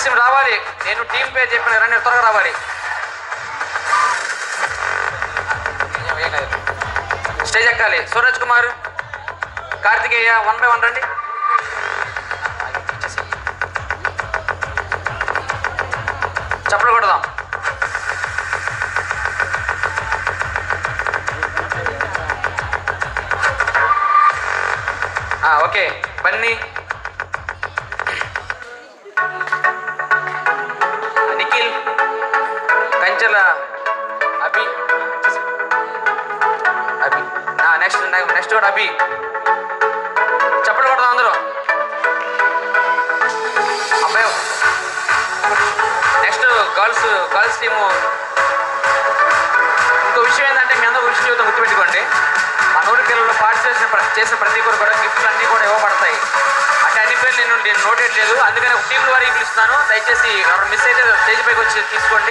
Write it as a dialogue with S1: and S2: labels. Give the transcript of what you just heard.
S1: Team రావాలి నేను team పేరు చెప్పిన రండి త్వరగా రావాలి ఏం- ఏం కాదు. స్టేజ్ ఎక్కాలి Suraj Kumar Karthikeya one by one రండి చప్పలు కొడదాం ఆ, okay Bunny Nikhil Kanchela Abhi Abhi next next కూడా అభి చప్పట్లు కొడదాం అందరూ అబ్బాయి నెక్స్ట్ గర్ల్స్ గర్ల్స్ టీము ఇంకో విషయం ఏంటంటే మీ అందరూ విషయం జీవితం గుర్తుపెట్టుకోండి మన ఊరి పిల్లలు పార్టిసిపేషన్ ప్ర- చేసిన ప్రతి ఒక్కరు కూడా గిఫ్ట్లు అన్నీ కూడా ఇవ్వబడతాయి అంటే అన్ని పేర్లు నేను నేను నోటెడ్ లేదు అందుకని ఒక టీంల వారికి పిలుస్తున్నాను దయచేసి ఎవరు మిస్ అయితే స్టేజ్ పైకి వచ్చి తీసుకోండి